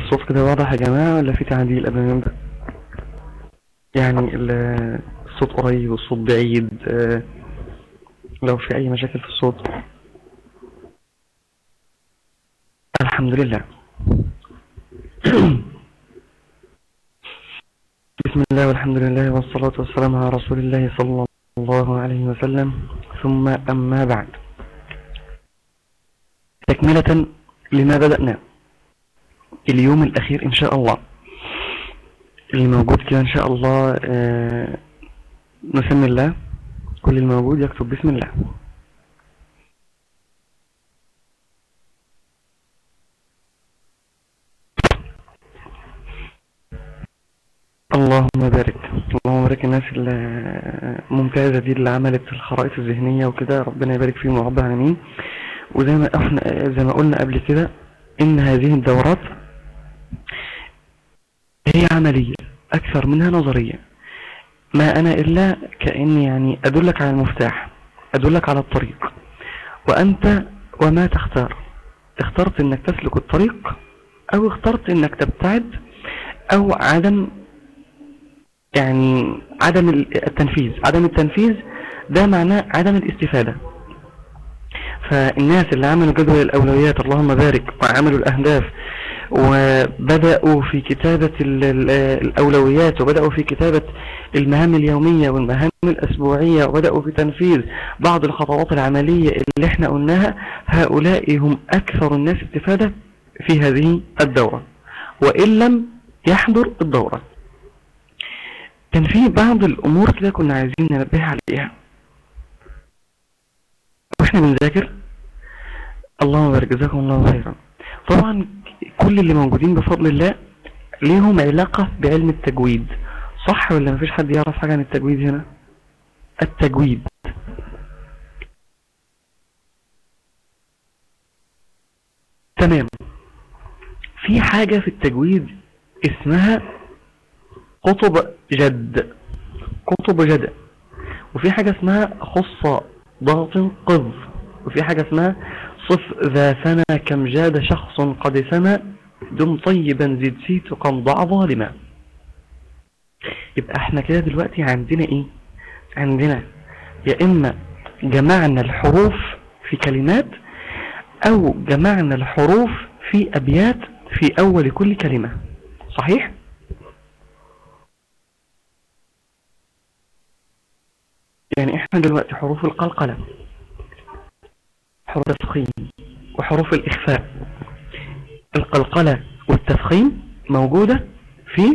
الصوت كده واضح يا جماعة ولا في تعديل قبل ما نبدأ يعني ال- الصوت قريب والصوت بعيد آه، لو في أي مشاكل في الصوت الحمد لله بسم الله والحمد لله والصلاة والسلام على رسول الله صلى الله عليه وسلم ثم أما بعد تكملة لما بدأنا اليوم الأخير إن شاء الله اللي موجود كده إن شاء الله آه، نسمي الله كل الموجود يكتب بسم الله اللهم بارك اللهم بارك الناس الممتازة دي اللي عملت الخرائط الذهنية وكده ربنا يبارك فيهم يا رب العالمين وزي ما احنا زي ما قلنا قبل كده ان هذه الدورات هي عملية اكثر منها نظرية ما انا الا كأني يعني ادلك على المفتاح ادلك على الطريق وانت وما تختار اخترت انك تسلك الطريق او اخترت انك تبتعد او عدم يعني عدم التنفيذ عدم التنفيذ ده معناه عدم الاستفادة فالناس اللي عملوا جدول الأولويات اللهم بارك وعملوا الأهداف وبدأوا في كتابة ال- ال- الأولويات وبدأوا في كتابة المهام اليومية والمهام الأسبوعية وبدأوا في تنفيذ بعض الخطوات العملية اللي احنا قلناها هؤلاء هم أكثر الناس استفادة في هذه الدورة وإن لم يحضر الدورة كان في بعض الامور كده كنا عايزين ننبه عليها واحنا بنذاكر اللهم بارك جزاكم الله خيرا طبعا كل اللي موجودين بفضل الله ليهم علاقة بعلم التجويد صح ولا مفيش حد يعرف حاجة عن التجويد هنا التجويد تمام في حاجة في التجويد اسمها قطب جد قطب جد وفي حاجة اسمها خص ضغط قذ وفي حاجة اسمها صف ذا سنة كم جاد شخص قد سنى دم طيبا زد سيت قم ضع ظالما يبقى احنا كده دلوقتي عندنا ايه عندنا يا اما جمعنا الحروف في كلمات او جمعنا الحروف في ابيات في اول كل كلمة صحيح يعني احنا دلوقتي حروف القلقلة حروف التفخيم وحروف الإخفاء القلقلة والتفخيم موجودة في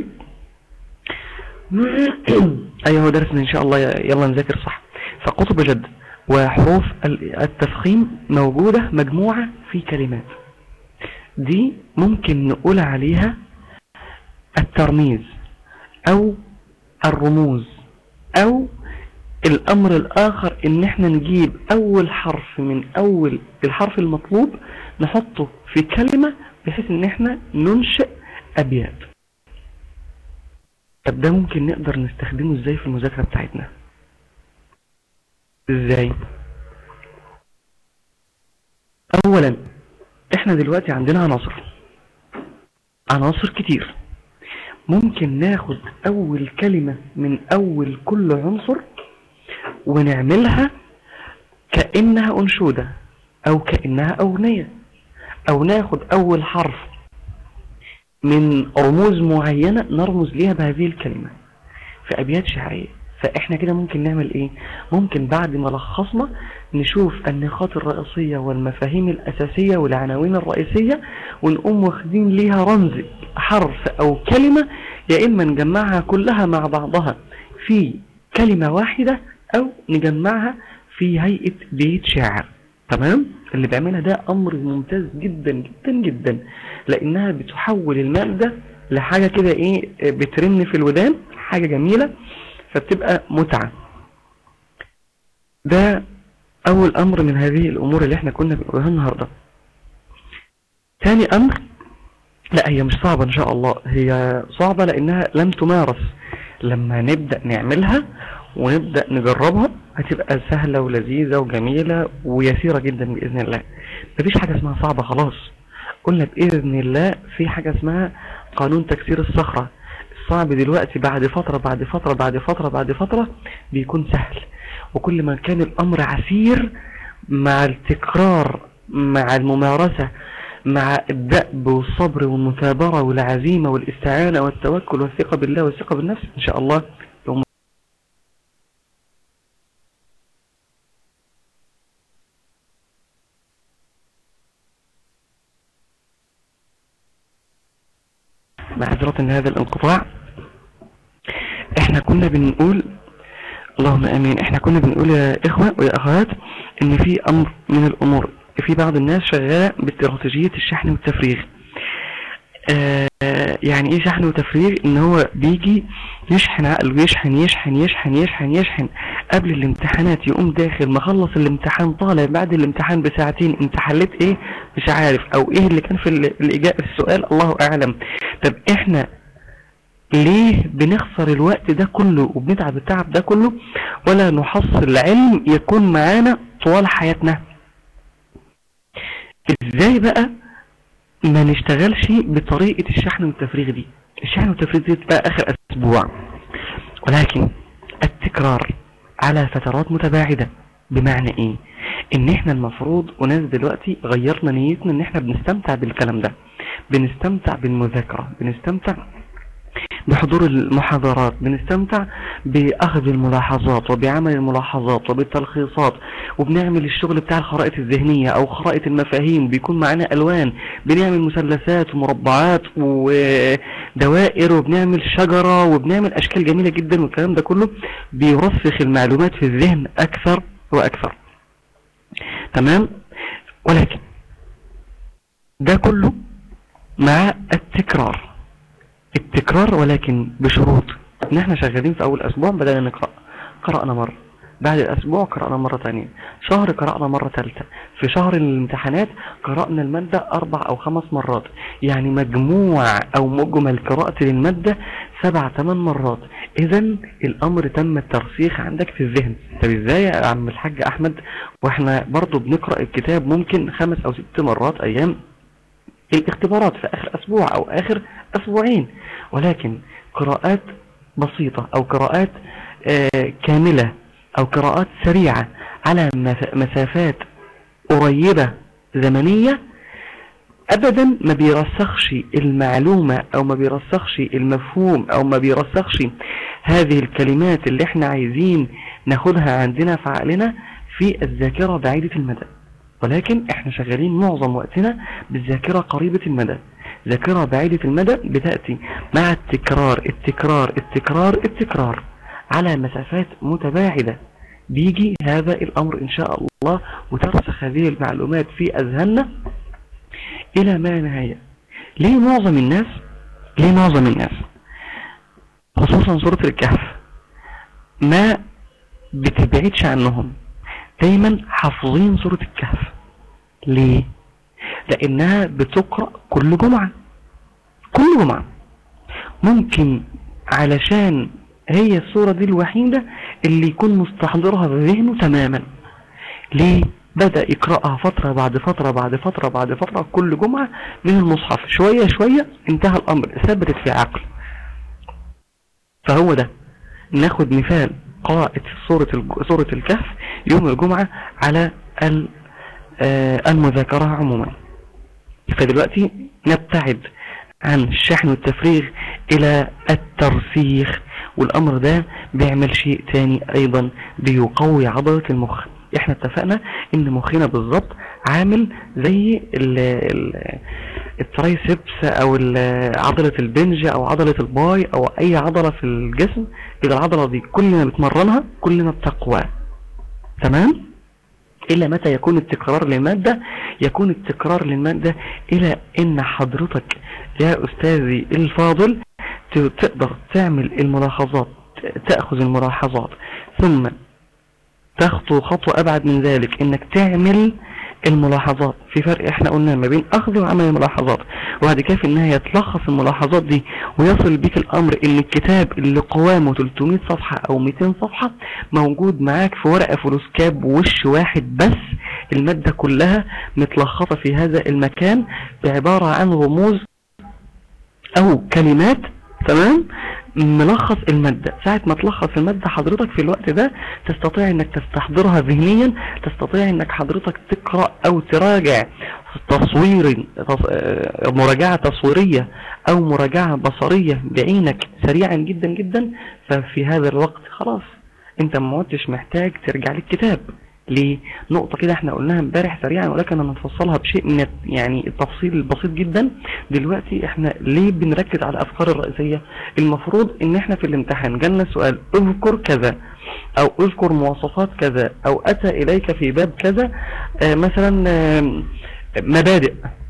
أيوة هو درسنا إن شاء الله يلا نذاكر صح فقطب جد وحروف ال- التفخيم موجودة مجموعة في كلمات دي ممكن نقول عليها الترميز أو الرموز أو الامر الاخر ان احنا نجيب اول حرف من اول الحرف المطلوب نحطه في كلمة بحيث ان احنا ننشئ ابيات طب ده ممكن نقدر نستخدمه ازاي في المذاكرة بتاعتنا ازاي اولا احنا دلوقتي عندنا عناصر عناصر كتير ممكن ناخد اول كلمة من اول كل عنصر ونعملها كأنها أنشودة أو كأنها أغنية أو ناخد أول حرف من رموز معينة نرمز ليها بهذه الكلمة في أبيات شعرية فإحنا كده ممكن نعمل إيه ممكن بعد ما لخصنا نشوف النقاط الرئيسية والمفاهيم الأساسية والعناوين الرئيسية ونقوم واخدين ليها رمز حرف أو كلمة يا إما نجمعها كلها مع بعضها في كلمة واحدة او نجمعها في هيئة بيت شاعر تمام اللي بيعملها ده امر ممتاز جدا جدا جدا لانها بتحول المادة لحاجة كده ايه بترن في الودان حاجة جميلة فبتبقى متعة ده اول امر من هذه الامور اللي احنا كنا بنقولها النهاردة تاني امر لا هي مش صعبة ان شاء الله هي صعبة لانها لم تمارس لما نبدأ نعملها ونبدأ نجربها هتبقى سهلة ولذيذة وجميلة ويسيرة جدا بإذن الله مفيش حاجة اسمها صعبة خلاص قلنا بإذن الله في حاجة اسمها قانون تكسير الصخرة الصعب دلوقتي بعد فترة بعد فترة بعد فترة بعد فترة بيكون سهل وكل ما كان الأمر عسير مع التكرار مع الممارسة مع الدأب والصبر والمثابرة والعزيمة والاستعانة والتوكل والثقة بالله والثقة بالنفس إن شاء الله يوم معذرة ان هذا الانقطاع احنا كنا بنقول اللهم امين احنا كنا بنقول يا اخوة ويا اخوات ان في امر من الامور في بعض الناس شغالة باستراتيجية الشحن والتفريغ آه يعني ايه شحن وتفريغ ان هو بيجي يشحن عقله يشحن يشحن يشحن يشحن يشحن قبل الامتحانات يقوم داخل مخلص الامتحان طالع بعد الامتحان بساعتين انت حليت ايه مش عارف او ايه اللي كان في الاجابة السؤال الله اعلم طب احنا ليه بنخسر الوقت ده كله وبنتعب التعب ده كله ولا نحصل علم يكون معانا طوال حياتنا ازاي بقى ما نشتغلش بطريقة الشحن والتفريغ دي الشحن والتفريغ دي بقى اخر اسبوع ولكن التكرار على فترات متباعدة بمعنى ايه ان احنا المفروض وناس دلوقتي غيرنا نيتنا ان احنا بنستمتع بالكلام ده بنستمتع بالمذاكرة بنستمتع بحضور المحاضرات بنستمتع بأخذ الملاحظات وبعمل الملاحظات وبالتلخيصات وبنعمل الشغل بتاع الخرائط الذهنية أو خرائط المفاهيم بيكون معانا ألوان بنعمل مثلثات ومربعات ودوائر وبنعمل شجرة وبنعمل أشكال جميلة جدا والكلام ده كله بيرسخ المعلومات في الذهن أكثر وأكثر تمام ولكن ده كله مع التكرار التكرار ولكن بشروط ان احنا شغالين في اول اسبوع بدأنا نقرأ قرأنا مرة بعد الاسبوع قرأنا مرة تانية شهر قرأنا مرة ثالثة في شهر الامتحانات قرأنا المادة اربع او خمس مرات يعني مجموع او مجمل قراءة للمادة سبع ثمان مرات اذا الامر تم الترسيخ عندك في الذهن طب ازاي يا عم الحاج احمد واحنا برضو بنقرأ الكتاب ممكن خمس او ست مرات ايام الاختبارات في اخر اسبوع او اخر اسبوعين ولكن قراءات بسيطة او قراءات آه كاملة او قراءات سريعة على مسافات قريبة زمنية ابدا ما بيرسخش المعلومة او ما بيرسخش المفهوم او ما بيرسخش هذه الكلمات اللي احنا عايزين ناخدها عندنا في عقلنا في الذاكرة بعيدة المدى ولكن احنا شغالين معظم وقتنا بالذاكرة قريبة المدى ذاكرة بعيدة المدى بتأتي مع التكرار التكرار التكرار التكرار على مسافات متباعدة بيجي هذا الأمر إن شاء الله وترسخ هذه المعلومات في أذهاننا إلى ما نهاية ليه معظم الناس ليه معظم الناس خصوصا سورة الكهف ما بتبعدش عنهم دايما حافظين سورة الكهف ليه لانها بتقرأ كل جمعة كل جمعة ممكن علشان هي الصورة دي الوحيدة اللي يكون مستحضرها في ذهنه تماما ليه بدأ يقرأها فترة بعد فترة بعد فترة بعد فترة كل جمعة من المصحف شوية شوية انتهى الأمر ثبتت في عقل فهو ده ناخد مثال قراءة سورة سورة الكهف يوم الجمعة على المذاكرة عموما فدلوقتي نبتعد عن الشحن والتفريغ الى الترسيخ والامر ده بيعمل شيء تاني ايضا بيقوي عضلة المخ احنا اتفقنا ان مخنا بالظبط عامل زي ال ال الترايسبس او عضلة البنج او عضلة الباي او اي عضلة في الجسم اذا العضلة دي كل ما بتمرنها كل ما بتقوى تمام إلا متى يكون التكرار للمادة يكون التكرار للمادة إلى إن حضرتك يا أستاذي الفاضل تقدر تعمل الملاحظات تأخذ الملاحظات ثم تخطو خطوة أبعد من ذلك إنك تعمل الملاحظات في فرق احنا قلنا ما بين اخذ وعمل الملاحظات وبعد كده في النهاية تلخص الملاحظات دي ويصل بيك الامر ان الكتاب اللي قوامه 300 صفحة او 200 صفحة موجود معاك في ورقة فلوسكاب وش واحد بس المادة كلها متلخصة في هذا المكان بعبارة عن رموز او كلمات تمام ملخص المادة ساعة ما تلخص المادة حضرتك في الوقت ده تستطيع انك تستحضرها ذهنيا تستطيع انك حضرتك تقرأ او تراجع تصوير آه، مراجعة تصويرية او مراجعة بصرية بعينك سريعا جدا جدا ففي هذا الوقت خلاص انت ما عدتش محتاج ترجع للكتاب ليه نقطة كده احنا قلناها امبارح سريعا ولكن انا نفصلها بشيء من يعني التفصيل البسيط جدا دلوقتي احنا ليه بنركز على الافكار الرئيسية المفروض ان احنا في الامتحان جالنا سؤال اذكر كذا او اذكر مواصفات كذا او اتى اليك في باب كذا اه مثلا اه مبادئ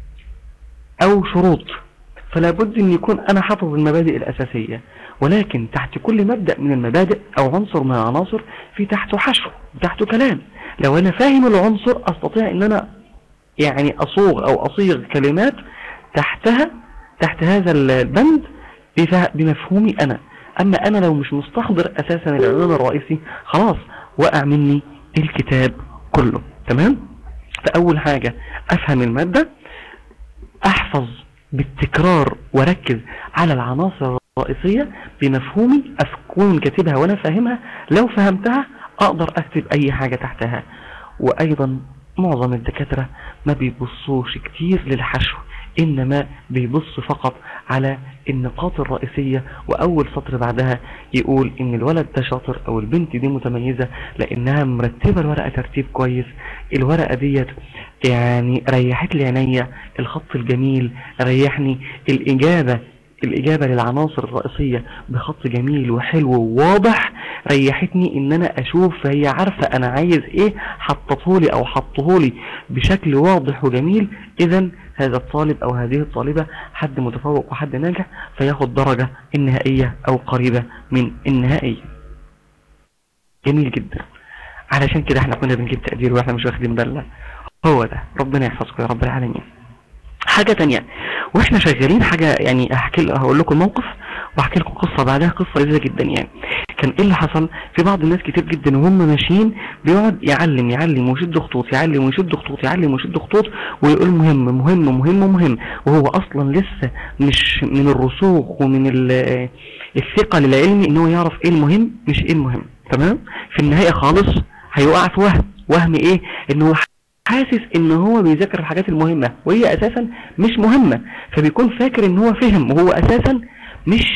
او شروط فلا بد ان يكون انا حافظ المبادئ الاساسية ولكن تحت كل مبدأ من المبادئ او عنصر من العناصر في تحته حشو تحته كلام لو انا فاهم العنصر استطيع ان انا يعني اصوغ او اصيغ كلمات تحتها تحت هذا البند بمفهومي انا اما انا لو مش مستحضر اساسا العنوان الرئيسي خلاص وقع مني الكتاب كله تمام فاول حاجة افهم المادة احفظ بالتكرار وركز على العناصر الرئيسية بمفهومي أكون كاتبها وأنا فاهمها لو فهمتها أقدر أكتب أي حاجة تحتها وأيضا معظم الدكاترة ما بيبصوش كتير للحشو إنما بيبص فقط على النقاط الرئيسية وأول سطر بعدها يقول إن الولد ده شاطر أو البنت دي متميزة لأنها مرتبة الورقة ترتيب كويس الورقة ديت يعني ريحت لي عينيا الخط الجميل ريحني الإجابة الإجابة للعناصر الرئيسية بخط جميل وحلو وواضح ريحتني ان انا اشوف هي عارفة انا عايز ايه حطتهولي او حطهولي بشكل واضح وجميل اذا هذا الطالب او هذه الطالبة حد متفوق وحد ناجح فياخد درجة النهائية او قريبة من النهائية جميل جدا علشان كده احنا كنا بنجيب تقدير واحنا مش واخدين بالنا هو ده ربنا يحفظكم يا رب العالمين حاجة تانية واحنا شغالين حاجة يعني احكي هقول لكم موقف واحكي لكم قصة بعدها قصة لذيذة جدا يعني كان ايه اللي حصل في بعض الناس كتير جدا وهم ماشيين بيقعد يعلم يعلم ويشد خطوط يعلم ويشد خطوط يعلم ويشد خطوط ويقول مهم مهم مهم مهم وهو اصلا لسه مش من الرسوخ ومن الثقة للعلم ان هو يعرف ايه المهم مش ايه المهم تمام في النهاية خالص هيوقع في وهم وهم ايه ان هو حاسس ان هو بيذاكر الحاجات المهمة وهي اساسا مش مهمة فبيكون فاكر ان هو فهم وهو اساسا مش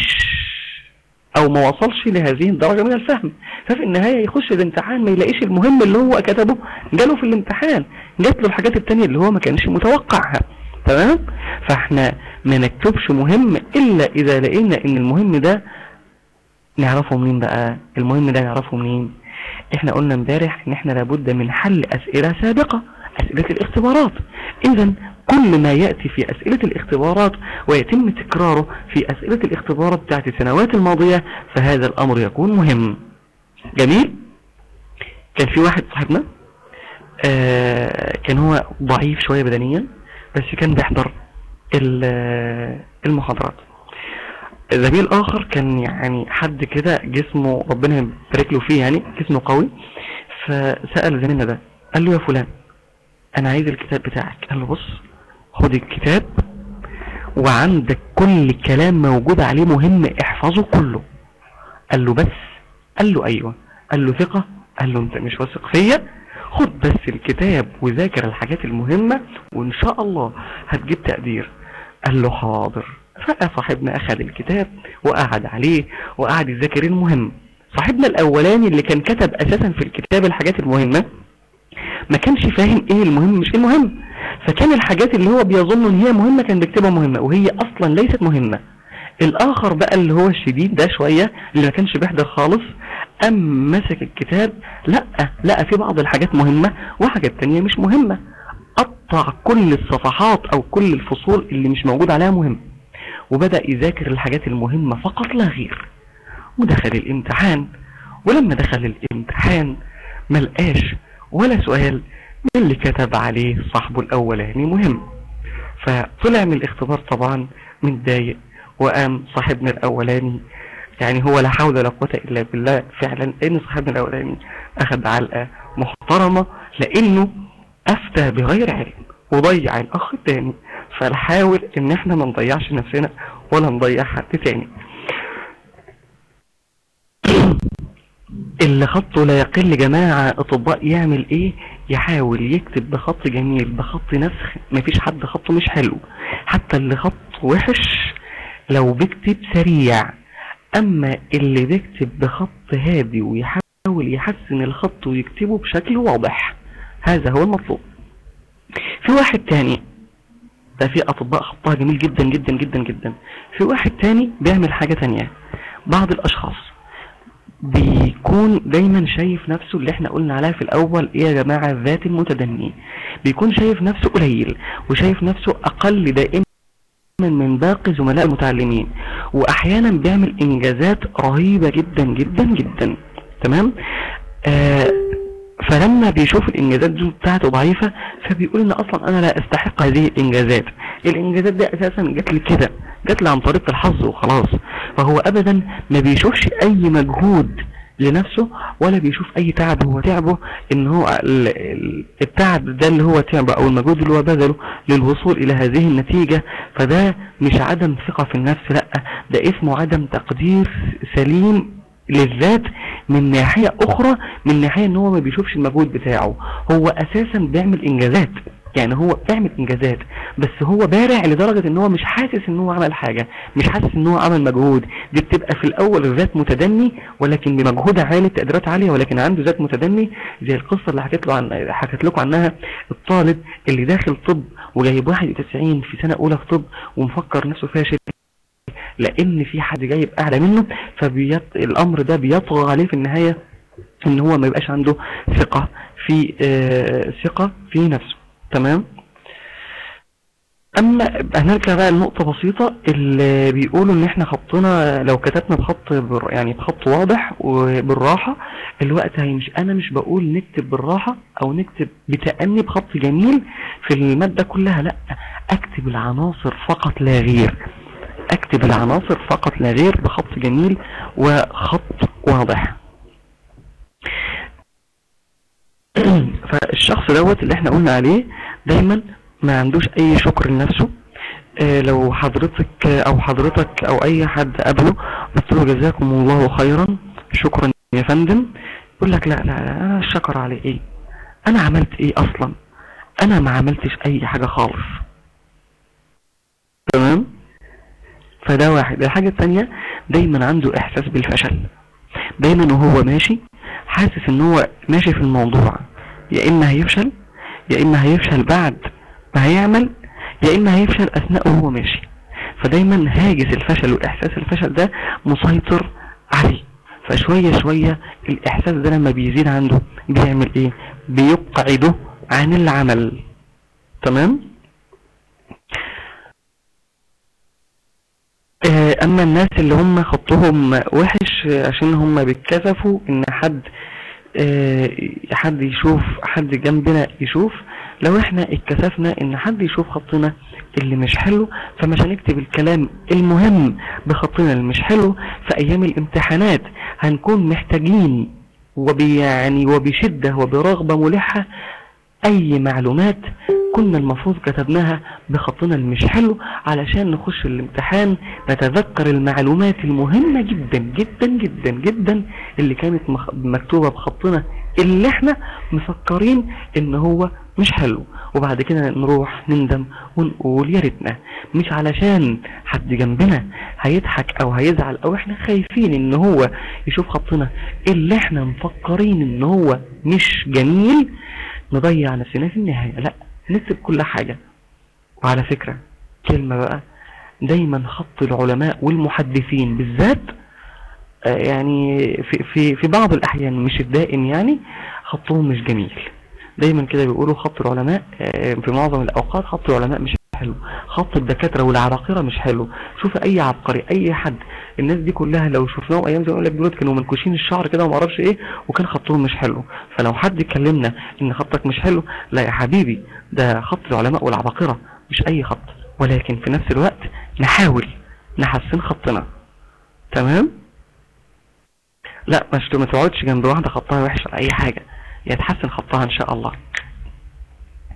او ما وصلش لهذه الدرجة من الفهم ففي النهاية يخش الامتحان ما يلاقيش المهم اللي هو كتبه جاله في الامتحان جات له الحاجات التانية اللي هو ما كانش متوقعها تمام فاحنا ما نكتبش مهم الا اذا لقينا ان المهم ده نعرفه منين بقى المهم ده نعرفه منين احنا قلنا امبارح ان احنا لابد من حل اسئلة سابقة أسئلة الاختبارات إذا كل ما يأتي في أسئلة الاختبارات ويتم تكراره في أسئلة الاختبارات بتاعت السنوات الماضية فهذا الأمر يكون مهم جميل كان في واحد صاحبنا آه كان هو ضعيف شوية بدنيا بس كان بيحضر المحاضرات زميل آخر كان يعني حد كده جسمه ربنا يبارك له فيه يعني جسمه قوي فسأل زميلنا ده قال له يا فلان انا عايز الكتاب بتاعك قال له بص خد الكتاب وعندك كل كلام موجود عليه مهم احفظه كله قال له بس قال له ايوه قال له ثقة قال له انت مش واثق فيا خد بس الكتاب وذاكر الحاجات المهمة وان شاء الله هتجيب تقدير قال له حاضر فصاحبنا اخذ الكتاب وقعد عليه وقعد يذاكر المهم صاحبنا الاولاني اللي كان كتب اساسا في الكتاب الحاجات المهمة ما كانش فاهم ايه المهم مش المهم فكان الحاجات اللي هو بيظن ان هي مهمة كان بيكتبها مهمة وهي اصلا ليست مهمة الاخر بقى اللي هو الشديد ده شوية اللي ما كانش بيحضر خالص ام مسك الكتاب لا لا في بعض الحاجات مهمة وحاجات تانية مش مهمة قطع كل الصفحات او كل الفصول اللي مش موجود عليها مهم وبدأ يذاكر الحاجات المهمة فقط لا غير ودخل الامتحان ولما دخل الامتحان ملقاش ولا سؤال من اللي كتب عليه صاحبه الاولاني مهم فطلع من الاختبار طبعا متضايق وقام صاحبنا الاولاني يعني هو لا حول ولا قوة الا بالله فعلا لان صاحبنا الاولاني اخذ علقة محترمة لانه افتى بغير علم وضيع الاخ التاني فنحاول ان احنا ما نضيعش نفسنا ولا نضيع حد تاني اللي خطه لا يقل جماعة اطباء يعمل ايه يحاول يكتب بخط جميل بخط نسخ مفيش حد خطه مش حلو حتى اللي خط وحش لو بيكتب سريع اما اللي بيكتب بخط هادي ويحاول يحسن الخط ويكتبه بشكل واضح هذا هو المطلوب في واحد تاني ده في اطباء خطها جميل جدا جدا جدا جدا في واحد تاني بيعمل حاجة تانية بعض الاشخاص بيكون دايما شايف نفسه اللي احنا قلنا عليها في الاول ايه يا جماعة ذات المتدني بيكون شايف نفسه قليل وشايف نفسه اقل دائما من باقي زملاء المتعلمين واحيانا بيعمل انجازات رهيبة جدا جدا جدا تمام آه فلما بيشوف الانجازات دي بتاعته ضعيفة فبيقول ان اصلا انا لا استحق هذه الانجازات الانجازات دي اساسا جات لي كده جات لي عن طريق الحظ وخلاص فهو ابدا ما بيشوفش اي مجهود لنفسه ولا بيشوف اي تعب هو تعبه ان هو التعب ده اللي هو تعبه او المجهود اللي هو بذله للوصول الى هذه النتيجة فده مش عدم ثقة في النفس لا ده اسمه عدم تقدير سليم للذات من ناحية اخرى من ناحية ان هو ما بيشوفش المجهود بتاعه هو اساسا بيعمل انجازات يعني هو بيعمل انجازات بس هو بارع لدرجة ان هو مش حاسس ان هو عمل حاجة مش حاسس ان هو عمل مجهود دي بتبقى في الاول ذات متدني ولكن بمجهود عالي تقديرات عالية ولكن عنده ذات متدني زي القصة اللي حكيت له عن حكيت لكم عنها الطالب اللي داخل طب وجايب 91 في سنة اولى في طب ومفكر نفسه فاشل لان في حد جايب اعلى منه فالامر ده بيطغى عليه في النهاية ان هو ما يبقاش عنده ثقة في آه ثقة في نفسه تمام اما هنرجع بقى لنقطة بسيطة اللي بيقولوا ان احنا خطنا لو كتبنا بخط بر يعني بخط واضح وبالراحة الوقت هيمشي انا مش بقول نكتب بالراحة او نكتب بتأني بخط جميل في المادة كلها لا اكتب العناصر فقط لا غير اكتب العناصر فقط لا غير بخط جميل وخط واضح فالشخص دوت اللي احنا قلنا عليه دايما ما عندوش اي شكر لنفسه اه لو حضرتك او حضرتك او اي حد قبله قلت له جزاكم الله خيرا شكرا يا فندم يقول لك لا لا, لا انا الشكر على ايه انا عملت ايه اصلا انا ما عملتش اي حاجة خالص تمام فده واحد الحاجة الثانية دايما عنده احساس بالفشل دايما وهو ماشي حاسس ان هو ماشي في الموضوع يا اما هيفشل يا اما هيفشل بعد ما هيعمل يا اما هيفشل اثناء وهو ماشي فدايما هاجس الفشل واحساس الفشل ده مسيطر عليه فشوية شوية الاحساس ده لما بيزيد عنده بيعمل ايه بيقعده عن العمل تمام اما الناس اللي هم خطهم وحش عشان هم بيتكسفوا ان حد حد يشوف حد جنبنا يشوف لو احنا اتكسفنا ان حد يشوف خطنا اللي مش حلو فمش هنكتب الكلام المهم بخطنا اللي مش حلو في ايام الامتحانات هنكون محتاجين وبيعني وبشدة وبرغبة ملحة اي معلومات كنا المفروض كتبناها بخطنا المش حلو علشان نخش الامتحان نتذكر المعلومات المهمة جدا جدا جدا جدا اللي كانت مكتوبة بخطنا اللي احنا مفكرين ان هو مش حلو وبعد كده نروح نندم ونقول يا ريتنا مش علشان حد جنبنا هيضحك او هيزعل او احنا خايفين ان هو يشوف خطنا اللي احنا مفكرين ان هو مش جميل نضيع نفسنا في النهاية لا نكتب كل حاجة وعلى فكرة كلمة بقى دايما خط العلماء والمحدثين بالذات يعني في, في, في بعض الأحيان مش الدائم يعني خطهم مش جميل دايما كده بيقولوا خط العلماء في معظم الأوقات خط العلماء مش حلو خط الدكاترة والعباقرة مش حلو شوف أي عبقري أي حد الناس دي كلها لو شفناهم أيام زي ما لك دولت كانوا منكوشين الشعر كده وما اعرفش إيه وكان خطهم مش حلو فلو حد كلمنا إن خطك مش حلو لا يا حبيبي ده خط العلماء والعباقرة مش أي خط ولكن في نفس الوقت نحاول نحسن خطنا تمام لا مش ما تقعدش جنب واحدة خطها وحش على أي حاجة يتحسن خطها إن شاء الله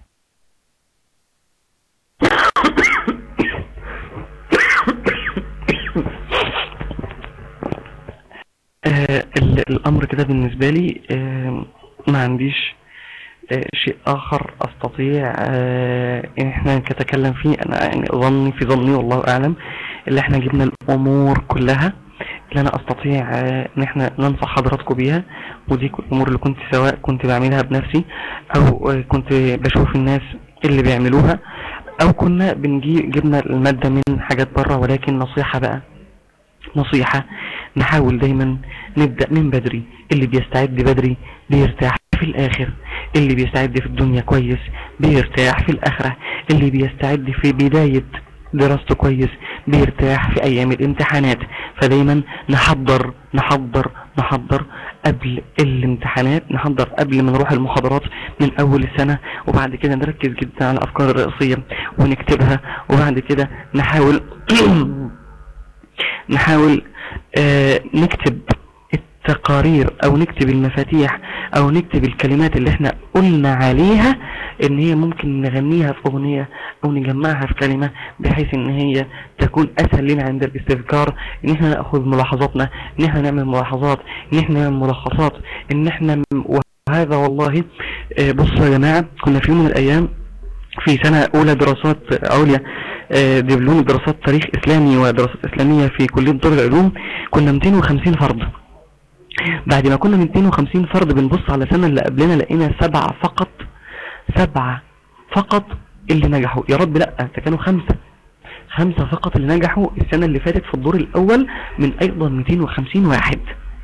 الامر كده بالنسبة لي آه، ما عنديش آه، شيء اخر استطيع آه، ان احنا نتكلم فيه انا يعني ظني في ظني والله اعلم اللي احنا جبنا الامور كلها اللي انا استطيع آه، ان احنا ننصح حضراتكم بيها ودي كل الامور اللي كنت سواء كنت بعملها بنفسي او آه، كنت بشوف الناس اللي بيعملوها او كنا بنجي جبنا المادة من حاجات بره ولكن نصيحة بقى نصيحة نحاول دايما نبدأ من بدري اللي بيستعد بدري بيرتاح في الآخر اللي بيستعد في الدنيا كويس بيرتاح في الآخرة اللي بيستعد في بداية دراسته كويس بيرتاح في أيام الامتحانات فدايما نحضر نحضر نحضر قبل الامتحانات نحضر قبل ما نروح المحاضرات من أول السنة وبعد كده نركز جدا على الأفكار الرئيسية ونكتبها وبعد كده نحاول نحاول آه نكتب التقارير او نكتب المفاتيح او نكتب الكلمات اللي احنا قلنا عليها ان هي ممكن نغنيها في اغنية او نجمعها في كلمة بحيث ان هي تكون اسهل لنا عند الاستذكار ان احنا ناخذ ملاحظاتنا ان احنا نعمل ملاحظات ان احنا نعمل ملخصات ان احنا وهذا والله آه بصوا يا جماعة كنا في يوم من الايام في سنة اولى دراسات عليا آه، دبلوم دراسات تاريخ اسلامي ودراسات اسلامية في كلية دار العلوم كنا 250 فرد بعد ما كنا 250 فرد بنبص على السنة اللي قبلنا لقينا سبعة فقط سبعة فقط اللي نجحوا يا رب لا ده كانوا خمسة خمسة فقط اللي نجحوا السنة اللي فاتت في الدور الاول من ايضا 250 واحد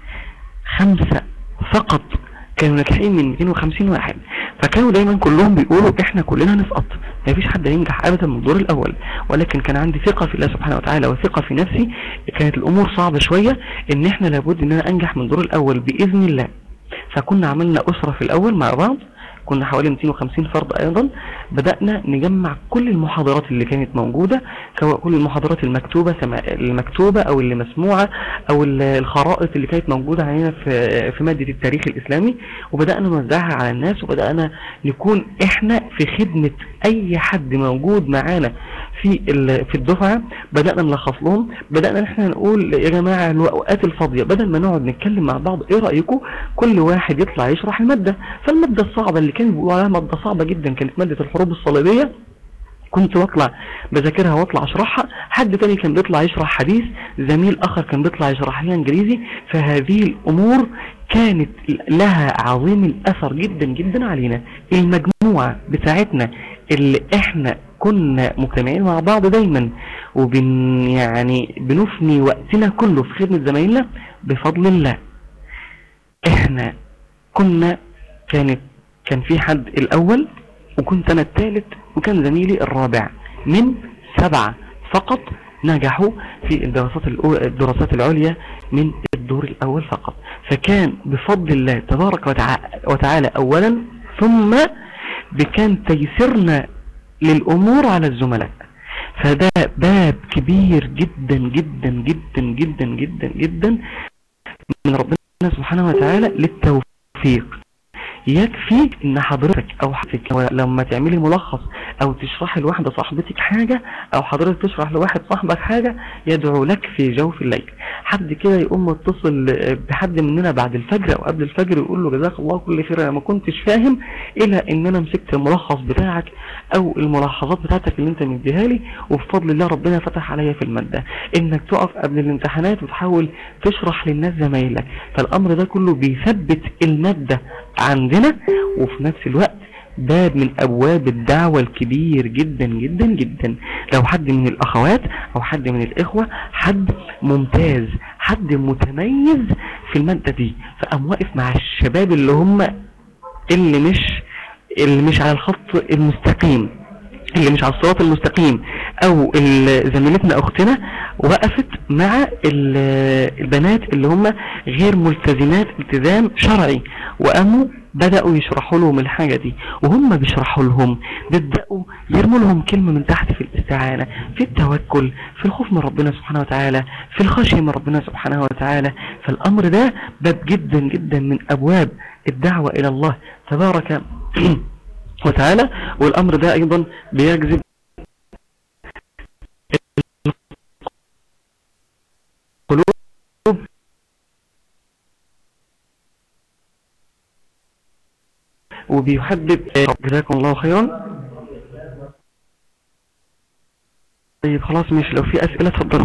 خمسة فقط كانوا ناجحين من 250 واحد فكانوا دايما كلهم بيقولوا احنا كلنا نسقط ما فيش حد ينجح ابدا من الدور الاول ولكن كان عندي ثقة في الله سبحانه وتعالى وثقة في نفسي كانت الامور صعبة شوية ان احنا لابد ان انا انجح من الدور الاول باذن الله فكنا عملنا اسرة في الاول مع بعض كنا حوالي 250 فرد ايضا بدأنا نجمع كل المحاضرات اللي كانت موجودة سواء كل المحاضرات المكتوبة سما- المكتوبة او اللي مسموعة او ال- الخرائط اللي كانت موجودة علينا في في مادة التاريخ الاسلامي وبدأنا نوزعها على الناس وبدأنا نكون احنا في خدمة اي حد موجود معانا في ال- في الدفعة بدأنا نلخص لهم بدأنا احنا نقول يا جماعة الوقت الفاضية بدل ما نقعد نتكلم مع بعض ايه رأيكم كل واحد يطلع يشرح المادة فالمادة الصعبة اللي كانوا بيقولوا عليها مادة صعبة جدا كانت مادة الحروب الصليبية كنت بطلع بذاكرها واطلع اشرحها حد تاني كان بيطلع يشرح حديث زميل اخر كان بيطلع يشرح لنا انجليزي فهذه الامور كانت لها عظيم الاثر جدا جدا علينا المجموعة بتاعتنا اللي احنا كنا مجتمعين مع بعض دايما وبن يعني بنفني وقتنا كله في خدمة زمايلنا بفضل الله احنا كنا كانت كان في حد الاول وكنت انا الثالث وكان زميلي الرابع من سبعة فقط نجحوا في الدراسات الأو- الدراسات العليا من الدور الاول فقط فكان بفضل الله تبارك وتع- وتعالى اولا ثم بكان تيسيرنا للامور على الزملاء فده باب كبير جدا جدا جدا جدا جدا جدا من ربنا سبحانه وتعالى للتوفيق يكفي ان حضرتك او حضرتك لما تعملي ملخص او تشرحي لواحدة صاحبتك حاجة او حضرتك تشرح لواحد صاحبك حاجة يدعو لك في جوف الليل حد كده يقوم متصل بحد مننا بعد الفجر او قبل الفجر يقول له جزاك الله كل خير انا ما كنتش فاهم الا ان انا مسكت الملخص بتاعك او الملاحظات بتاعتك اللي انت مديها لي وبفضل الله ربنا فتح عليا في المادة انك تقف قبل الامتحانات وتحاول تشرح للناس زمايلك فالامر ده كله بيثبت المادة عندنا وفي نفس الوقت باب من ابواب الدعوة الكبير جدا جدا جدا لو حد من الاخوات او حد من الاخوة حد ممتاز حد متميز في المادة دي فقام واقف مع الشباب اللي هم اللي مش اللي مش على الخط المستقيم اللي مش على الصراط المستقيم او ال- زميلتنا اختنا وقفت مع ال- البنات اللي هم غير ملتزمات التزام شرعي وقاموا بدأوا يشرحوا لهم الحاجة دي وهم بيشرحوا لهم بدأوا يرموا لهم كلمة من تحت في الاستعانة في التوكل في الخوف من ربنا سبحانه وتعالى في الخشية من ربنا سبحانه وتعالى فالأمر ده باب جدا جدا من أبواب الدعوة إلى الله تبارك وتعالى والأمر ده أيضا بيجذب القلوب وبيحبب جزاكم الله خيرا طيب خلاص ماشي لو في اسئلة اتفضلوا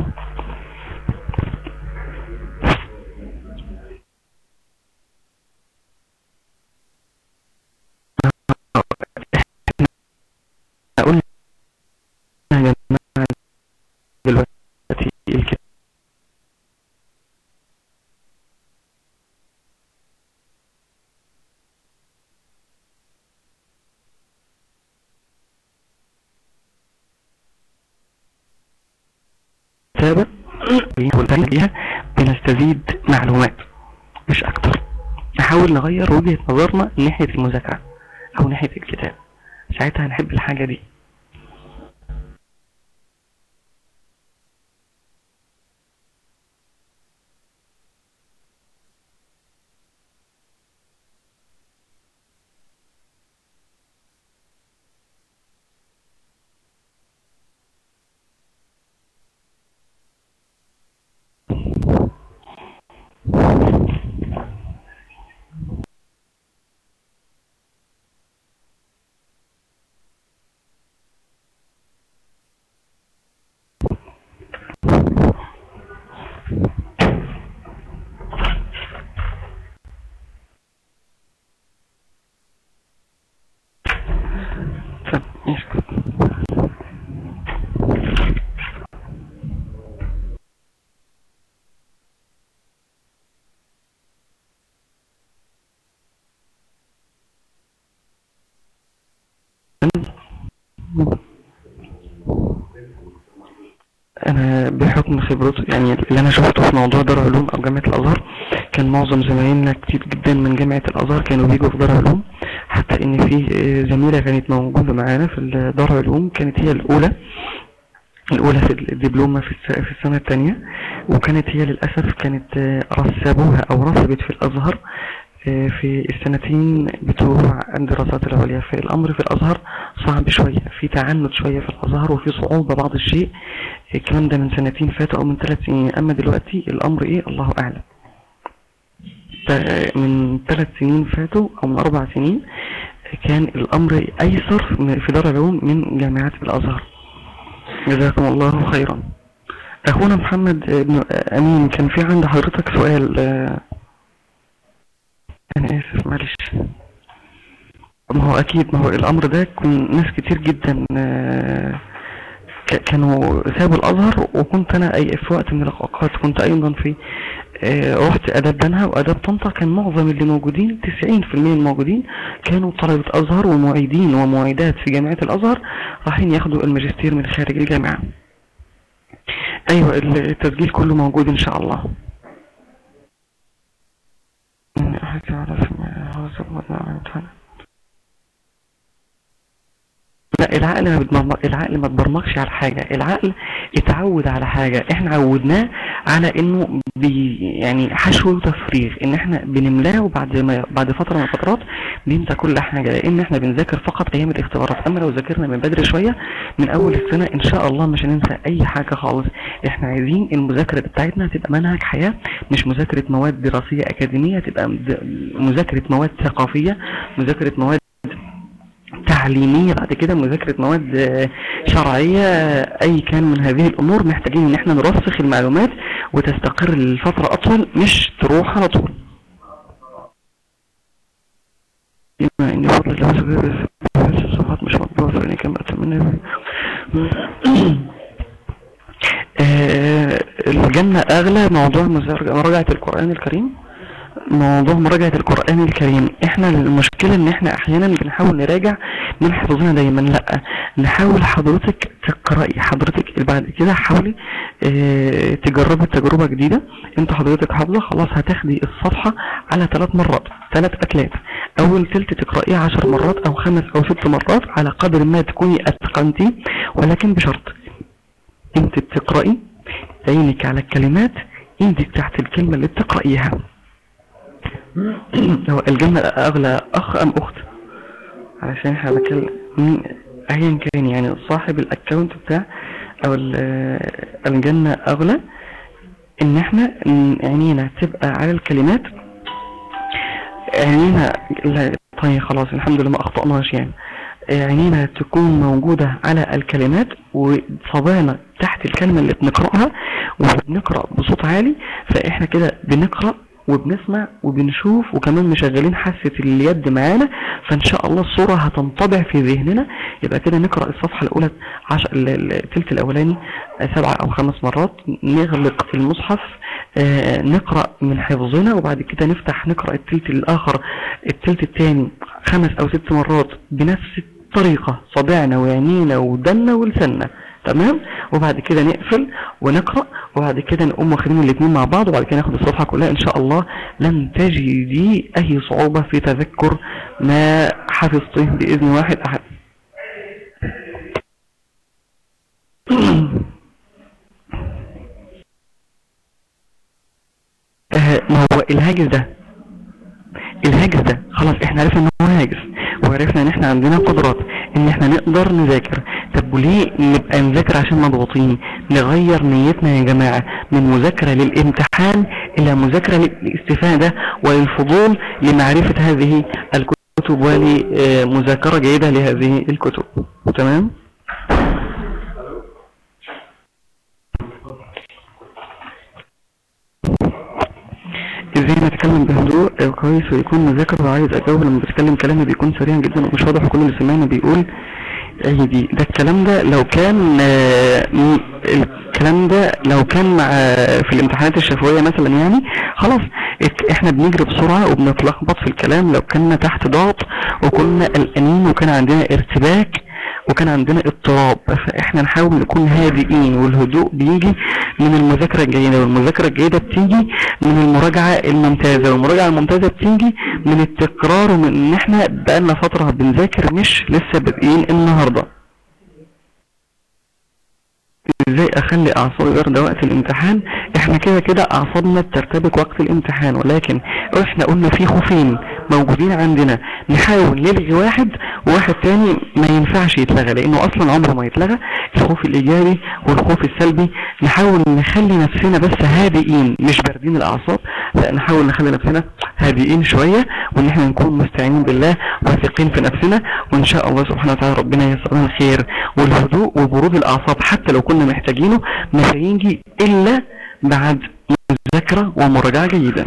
قلنا يا جماعة دلوقتي الكتاب كتابة بيها بنستزيد معلومات مش اكتر نحاول نغير وجهة نظرنا ناحية المذاكرة او ناحية الكتاب ساعتها هنحب الحاجة دي طب ماشي انا بحكم خبرتي يعني اللي انا شفته في موضوع دار علوم او جامعة الازهر كان معظم زمايلنا كتير جدا من جامعة الازهر كانوا بيجوا في دار علوم حتى ان في آه، زميلة كانت موجودة معانا في دار علوم كانت هي الاولى الاولى في الدبلومة في الس- في السنة الثانية وكانت هي للأسف كانت آه، رسبوها او رسبت في الازهر آه، في السنتين بتوع الدراسات العليا في الامر في الازهر صعب شوية في تعنت شوية في الازهر وفي صعوبة بعض الشيء الكلام ده من سنتين فاتوا او من ثلاث سنين اما دلوقتي الامر ايه الله اعلم ت- من ثلاث سنين فاتوا او من اربع سنين كان الامر ايسر من- في دار العلوم من جامعات الازهر جزاكم الله خيرا اخونا محمد بن امين كان في عند حضرتك سؤال آه، انا اسف معلش ما هو اكيد ما هو الامر ده كن ناس كتير جدا آه، ك- كانوا سابوا الازهر وكنت انا اي في وقت من الاوقات كنت ايضا في آه، رحت اداب بنها واداب طنطا كان معظم اللي موجودين 90% الموجودين كانوا طلبة ازهر ومعيدين ومعيدات في جامعة الازهر رايحين ياخدوا الماجستير من خارج الجامعة ايوه التسجيل كله موجود ان شاء الله من أحد يعرف ما هو سبب ما عملتها. لا العقل ما بتبرمج العقل ما تبرمجش على حاجة العقل اتعود على حاجة احنا عودناه على انه بي يعني حشو وتفريغ ان احنا بنملاه وبعد ما بعد فترة من الفترات بننسى كل حاجة لان احنا بنذاكر فقط ايام الاختبارات اما لو ذاكرنا من بدري شوية من اول السنة ان شاء الله مش هننسى اي حاجة خالص احنا عايزين المذاكرة بتاعتنا تبقى منهج حياة مش مذاكرة مواد دراسية اكاديمية تبقى مز- مذاكرة مواد ثقافية مذاكرة مواد تعليمية بعد كده مذاكرة مواد آه، شرعية آه، اي كان من هذه الامور محتاجين ان احنا نرسخ المعلومات وتستقر لفترة اطول مش تروح على طول بما ان فضل الله سبحانه وتعالى الصفحات مش مطبوعة فإني كما أتمنى آه، الجنة أغلى موضوع مزار- مراجعة القرآن الكريم موضوع مراجعة القرآن الكريم احنا المشكلة ان احنا احيانا بنحاول نراجع من حفظنا دايما لا نحاول حضرتك تقرأي حضرتك بعد كده حاولي اه تجربي تجربة جديدة انت حضرتك حافظة خلاص هتاخدي الصفحة على ثلاث مرات ثلاث اكلات اول تلت تقرأيه عشر مرات او خمس او ست مرات على قدر ما تكوني اتقنتي ولكن بشرط انت بتقرأي عينك على الكلمات ايدك تحت الكلمة اللي بتقرأيها هو الجنة أغلى أخ أم أخت علشان احنا بتكلم مين أيا كان يعني صاحب الأكاونت بتاع أو ال- الجنة أغلى إن احنا ن- عينينا تبقى على الكلمات عينينا لا، طيب خلاص الحمد لله ما اخطأناش يعني عينينا تكون موجودة على الكلمات وصبعنا تحت الكلمة اللي بنقرأها وبنقرأ بصوت عالي فاحنا كده بنقرأ وبنسمع وبنشوف وكمان مشغلين حاسة اليد معانا فان شاء الله الصورة هتنطبع في ذهننا يبقى كده نقرأ الصفحة الاولى عشر التلت الاولاني سبعة او خمس مرات نغلق المصحف آه نقرأ من حفظنا وبعد كده نفتح نقرأ التلت الاخر التلت الثاني خمس او ست مرات بنفس الطريقة صبعنا وعينينا ودنا ولسنا تمام وبعد كده نقفل ونقرأ وبعد كده نقوم واخدين الاثنين مع بعض وبعد كده ناخد الصفحة كلها ان شاء الله لن تجدي اي صعوبة في تذكر ما حفظته بإذن واحد احد ما هو الهاجس ده الهاجس ده خلاص احنا عرفنا ان هو هاجس وعرفنا ان احنا عندنا قدرات ان احنا نقدر نذاكر طب وليه نبقى نذاكر عشان مضغوطين نغير نيتنا يا جماعة من مذاكرة للامتحان الى مذاكرة للاستفادة وللفضول لمعرفة هذه الكتب ولمذاكرة جيدة لهذه الكتب تمام ازاي نتكلم بهدوء كويس ويكون مذاكر وعايز اجاوب لما بتكلم كلامي بيكون سريع جدا ومش واضح وكل اللي سمعنا بيقول ايه دي ده الكلام ده لو كان الكلام ده لو كان مع في الامتحانات الشفوية مثلا يعني خلاص احنا بنجري بسرعة وبنتلخبط في الكلام لو كنا تحت ضغط وكنا قلقانين وكان عندنا ارتباك وكان عندنا اضطراب فاحنا نحاول نكون هادئين والهدوء بيجي من المذاكرة الجيدة والمذاكرة الجيدة بتيجي من المراجعة الممتازة والمراجعة الممتازة بتيجي من التكرار ومن ان احنا بقالنا فترة بنذاكر مش لسه بادئين النهاردة ازاي اخلي اعصابي باردة وقت الامتحان احنا كده كده اعصابنا بترتبك وقت الامتحان ولكن احنا قلنا في خوفين موجودين عندنا نحاول نلغي واحد وواحد تاني ما ينفعش يتلغى لانه اصلا عمره ما يتلغى الخوف الايجابي والخوف السلبي نحاول نخلي نفسنا بس هادئين مش باردين الاعصاب لا نحاول نخلي نفسنا هادئين شوية وان احنا نكون مستعينين بالله واثقين في نفسنا وان شاء الله سبحانه وتعالى ربنا ييسر لنا الخير والهدوء وبرود الاعصاب حتى لو كنا محتاجينه مش هيجي الا بعد مذاكرة ومراجعة جيدة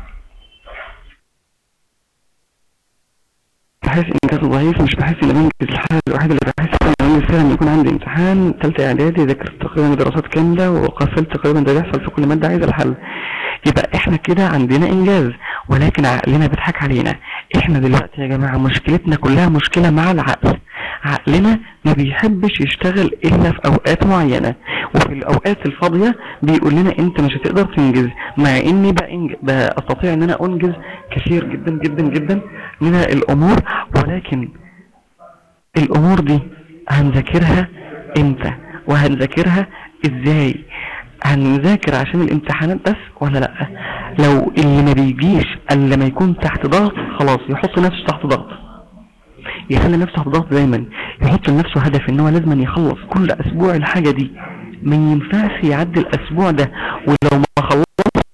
بحس انجاز ضعيف مش بحس ان بنجز الحاجة الوحيدة اللي بحس ان بنجز فيها لما يكون عندي امتحان تالتة اعدادي ذاكرت تقريبا دراسات كاملة وقفلت تقريبا ده بيحصل في كل مادة عايزة الحل يبقى احنا كده عندنا انجاز ولكن عقلنا بيضحك علينا احنا دلوقتي يا جماعة مشكلتنا كلها مشكلة مع العقل عقلنا ما بيحبش يشتغل الا في اوقات معينة وفي الاوقات الفاضية بيقول لنا انت مش هتقدر تنجز مع اني بأنج... بستطيع ان انا انجز كثير جدا جدا جدا من الامور ولكن الامور دي هنذاكرها امتى وهنذاكرها ازاي هنذاكر عشان الامتحانات بس ولا لا لو اللي ما بيجيش الا لما يكون تحت ضغط خلاص يحط نفسه تحت ضغط يخلي نفسه تحت ضغط دايما يحط لنفسه هدف ان هو لازم يخلص كل اسبوع الحاجة دي ما ينفعش يعدي الاسبوع ده ولو ما خلصش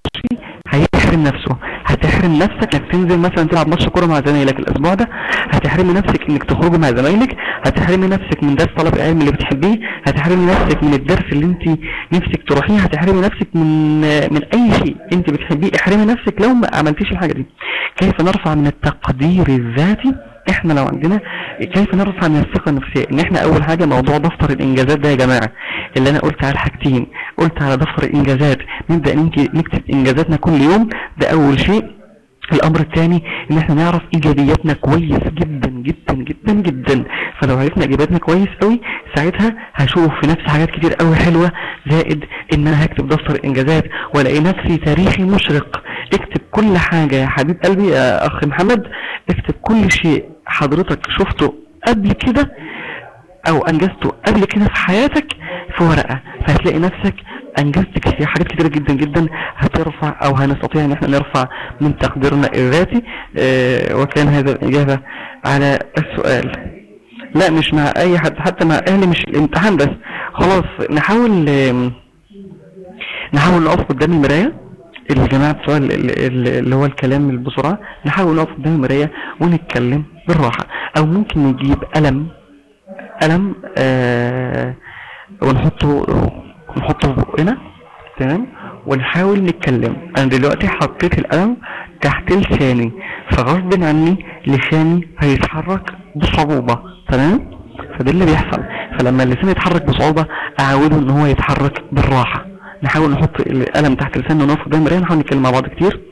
هيحرم نفسه هتحرم نفسك انك تنزل مثلا تلعب ماتش كوره مع زمايلك الاسبوع ده هتحرمي نفسك انك تخرجي مع زمايلك هتحرمي نفسك من درس طلب العلم اللي بتحبيه هتحرمي نفسك من الدرس اللي انت نفسك تروحيه هتحرمي نفسك من من اي شيء انت بتحبيه احرمي نفسك لو ما عملتيش الحاجه دي كيف نرفع من التقدير الذاتي احنا لو عندنا كيف نرفع من الثقة النفسية ان احنا اول حاجة موضوع دفتر الانجازات ده يا جماعة اللي انا قلت على الحاجتين قلت على دفتر الانجازات نبدأ نكتب انجازاتنا كل يوم ده اول شيء الامر الثاني ان احنا نعرف ايجابياتنا كويس جدا جدا جدا جدا فلو عرفنا ايجابياتنا كويس قوي ساعتها هشوف في نفسي حاجات كتير قوي حلوة زائد ان انا هكتب دفتر الانجازات والاقي نفسي تاريخي مشرق اكتب كل حاجة يا حبيب قلبي يا اخ محمد اكتب كل شيء حضرتك شفته قبل كده او انجزته قبل كده في حياتك في ورقة فهتلاقي نفسك انجزت كتير حاجات كتيرة جدا جدا هترفع او هنستطيع ان احنا نرفع من تقديرنا الذاتي اه وكان هذا الاجابة على السؤال لا مش مع اي حد حتى مع اهلي مش الامتحان بس خلاص نحاول اه نحاول نقف قدام المراية الجماعة بتوع اللي هو الكلام بسرعة نحاول نقف قدام المراية ونتكلم بالراحة او ممكن نجيب قلم قلم آه ونحطه ونحطه في بقنا تمام ونحاول نتكلم انا دلوقتي حطيت القلم تحت لساني فغصب عني لساني هيتحرك بصعوبة تمام فده اللي بيحصل فلما اللسان يتحرك بصعوبة اعوده ان هو يتحرك بالراحة نحاول نحط القلم تحت لساننا ونقف قدام المرايه نحاول نتكلم مع بعض كتير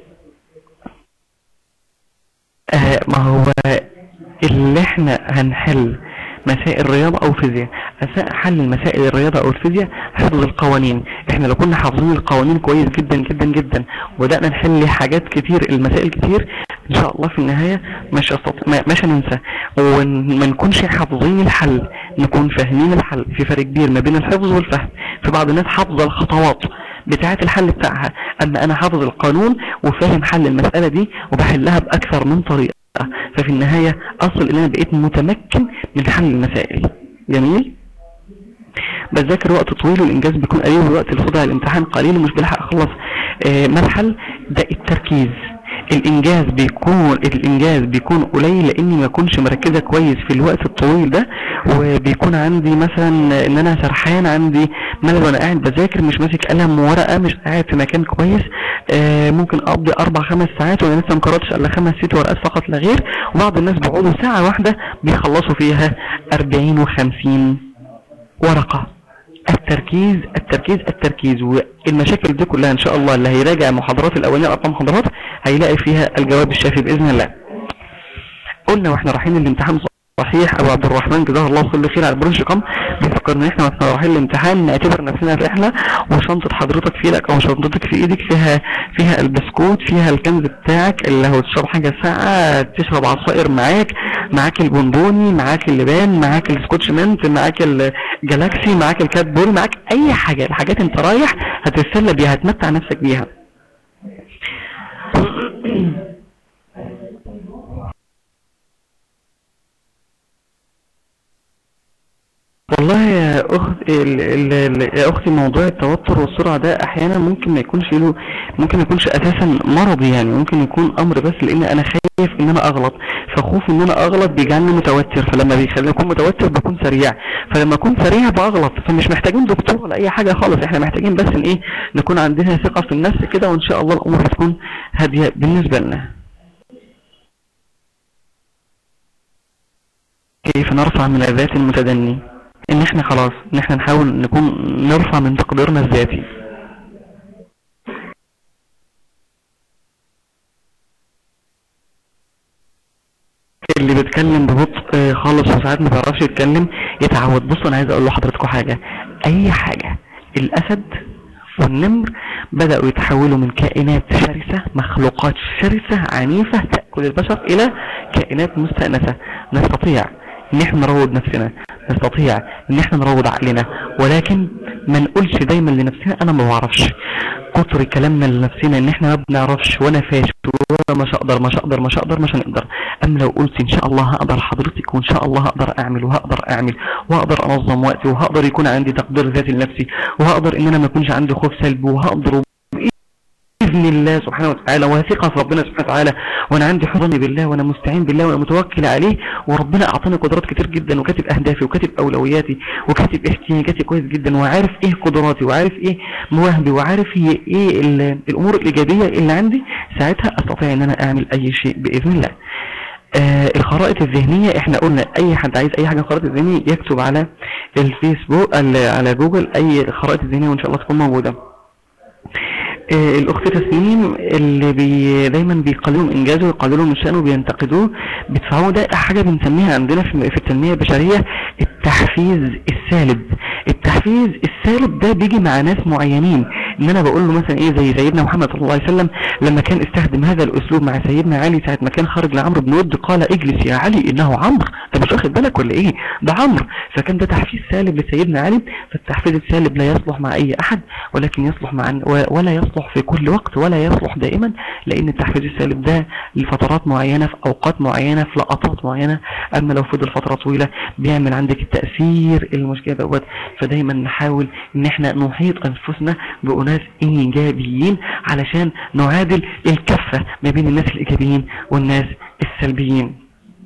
آه ما هو اللي احنا هنحل مسائل الرياضة او فيزياء اثناء حل المسائل الرياضة او الفيزياء حفظ القوانين احنا لو كنا حافظين القوانين كويس جدا جدا جدا وبدأنا نحل حاجات كتير المسائل كتير ان شاء الله في النهاية مش أستطيع مش هننسى وما نكونش حافظين الحل نكون فاهمين الحل في فرق كبير ما بين الحفظ والفهم في بعض الناس حافظة الخطوات بتاعة الحل بتاعها اما انا حافظ القانون وفاهم حل المسألة دي وبحلها باكثر من طريقة ففي النهاية اصل ان انا بقيت متمكن من حل المسائل جميل بذاكر وقت طويل والانجاز بيكون قليل والوقت اللي فضل الامتحان قليل ومش بلحق اخلص آه ما الحل ده التركيز الانجاز بيكون الانجاز بيكون قليل لاني ما اكونش مركزه كويس في الوقت الطويل ده وبيكون عندي مثلا ان انا سرحان عندي ملل وانا قاعد بذاكر مش ماسك قلم وورقه مش قاعد في مكان كويس آه ممكن اقضي اربع خمس ساعات وانا لسه ما قراتش الا خمس ست ورقات فقط لا غير وبعض الناس بيقعدوا ساعه واحده بيخلصوا فيها 40 و50 ورقه التركيز التركيز التركيز والمشاكل دي كلها ان شاء الله اللي هيراجع محاضرات الاولانيه ارقام محاضرات هيلاقي فيها الجواب الشافي باذن الله قلنا واحنا رايحين الامتحان صحيح ابو عبد الرحمن جزاه الله كل خير على البرنش كام بيفكرنا احنا واحنا رايحين الامتحان نعتبر نفسنا في رحله وشنطه حضرتك في ايدك او شنطتك في ايدك فيها فيها البسكوت فيها الكنز بتاعك اللي هو تشرب حاجه ساقعه تشرب عصائر معاك معاك البونبوني معاك اللبان معاك السكوتش منت معاك الجالاكسي معاك الكات بول معاك اي حاجه الحاجات انت رايح هتتسلى بيها هتمتع نفسك بيها والله يا اخت ال ال ال يا اختي موضوع التوتر والسرعه ده احيانا ممكن ما يكونش له ممكن ما يكونش اساسا مرضي يعني ممكن يكون امر بس لان انا خايف ان انا اغلط فخوف ان انا اغلط بيجعلني متوتر فلما بيخليني اكون متوتر بكون سريع فلما اكون سريع بغلط فمش محتاجين دكتور ولا اي حاجه خالص احنا محتاجين بس ان ايه نكون عندنا ثقه في النفس كده وان شاء الله الامور هتكون هاديه بالنسبه لنا كيف نرفع من الذات المتدني ان احنا خلاص ان احنا نحاول نكون نرفع من تقديرنا الذاتي اللي بيتكلم ببطء خالص وساعات ما بيعرفش يتكلم يتعود بص انا عايز اقول لحضراتكم حاجه اي حاجه الاسد والنمر بدأوا يتحولوا من كائنات شرسة مخلوقات شرسة عنيفة تأكل البشر إلى كائنات مستأنسة نستطيع ان احنا نروض نفسنا نستطيع ان احنا نروض عقلنا ولكن ما نقولش دايما لنفسنا انا ما بعرفش كتر كلامنا لنفسنا ان احنا ما بنعرفش وانا فاشل وانا مش هقدر مش هقدر مش هقدر مش هنقدر اما لو قلت ان شاء الله هقدر حضرتك وان شاء الله هقدر اعمل وهقدر اعمل وهقدر انظم وقتي وهقدر يكون عندي تقدير ذاتي لنفسي وهقدر ان انا ما يكونش عندي خوف سلبي وهقدر بإذن الله سبحانه وتعالى وثقة في ربنا سبحانه وتعالى وانا عندي حضن بالله وانا مستعين بالله وانا متوكل عليه وربنا اعطاني قدرات كتير جدا وكاتب اهدافي وكاتب اولوياتي وكاتب احتياجاتي كويس جدا وعارف ايه قدراتي وعارف ايه مواهبي وعارف هي ايه الامور الايجابية اللي عندي ساعتها استطيع ان انا اعمل اي شيء باذن الله آه الخرائط الذهنية احنا قلنا اي حد عايز اي حاجة خرائط الذهنية يكتب على الفيسبوك على جوجل اي خرائط الذهنية وان شاء الله تكون موجودة آه الاخت تسنيم اللي بي دايما بيقللوا من انجازه ويقللوا من شأنه وبينتقدوه بيدفعوه ده حاجة بنسميها عندنا في, في التنمية البشرية التحفيز السالب التحفيز السالب ده بيجي مع ناس معينين ان انا بقول له مثلا ايه زي سيدنا محمد صلى الله عليه وسلم لما كان استخدم هذا الاسلوب مع سيدنا علي ساعة ما كان خارج لعمرو بن ود قال اجلس يا علي انه عمرو انت مش واخد بالك ولا ايه ده عمرو فكان ده تحفيز سالب لسيدنا علي فالتحفيز السالب لا يصلح مع اي احد ولكن يصلح مع ولا يصلح في كل وقت ولا يصلح دائما لان التحفيز السالب ده لفترات معينة في اوقات معينة في لقطات معينة اما لو فضل فترة طويلة بيعمل عندك التأثير المشكلة دوت فدايما نحاول ان احنا نحيط انفسنا بأناس ايجابيين علشان نعادل الكفة ما بين الناس الايجابيين والناس السلبيين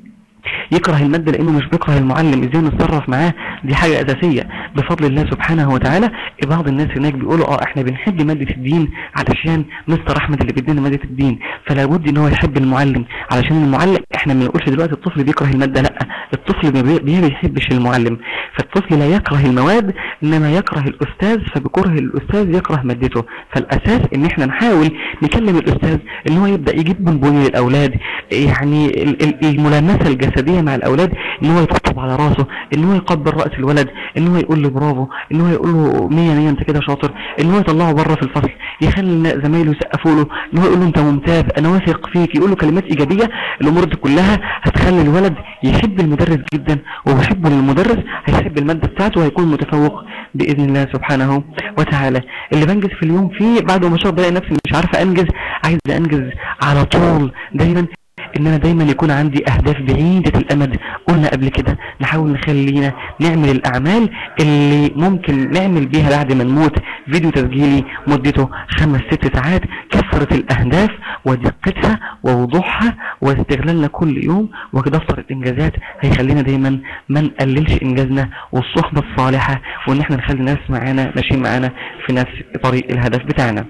يكره المادة لانه مش بيكره المعلم ازاي نتصرف معاه دي حاجة اساسية بفضل الله سبحانه وتعالى بعض الناس هناك بيقولوا اه احنا بنحب مادة الدين علشان مستر احمد اللي بيدينا مادة الدين فلا بد ان هو يحب المعلم علشان المعلم احنا ما بنقولش دلوقتي الطفل بيكره المادة لا الطفل ما بي- ما بيحبش المعلم فالطفل لا يكره المواد انما يكره الاستاذ فبكره الاستاذ يكره مادته فالاساس ان احنا نحاول نكلم الاستاذ ان هو يبدا يجيب بونبوني للاولاد يعني ال- ال- الملامسه الجسديه مع الاولاد ان هو يطبطب على راسه ان هو يقبل راس الولد ان هو يقول له برافو ان هو يقول له مية مية انت كده شاطر ان هو يطلعه بره في الفصل يخلي زمايله يسقفوا له ان هو يقول له انت ممتاز انا واثق فيك يقول له كلمات ايجابيه الامور دي كلها هتخلي الولد يحب المدرس جدا وبيحبه للمدرس هيحب الماده بتاعته وهيكون متفوق باذن الله سبحانه وتعالى اللي بنجز في اليوم فيه بعد ما شاء بلاقي نفسي مش عارفه انجز عايز انجز على طول دايما ان انا دايما يكون عندي اهداف بعيدة الامد قلنا قبل كده نحاول نخلينا نعمل الاعمال اللي ممكن نعمل بيها بعد ما نموت فيديو تسجيلي مدته خمس ست ساعات كثرة الاهداف ودقتها ووضوحها واستغلالنا كل يوم ودفتر الانجازات هيخلينا دايما ما نقللش انجازنا والصحبة الصالحة وان احنا نخلي الناس معانا ماشيين معانا في نفس طريق الهدف بتاعنا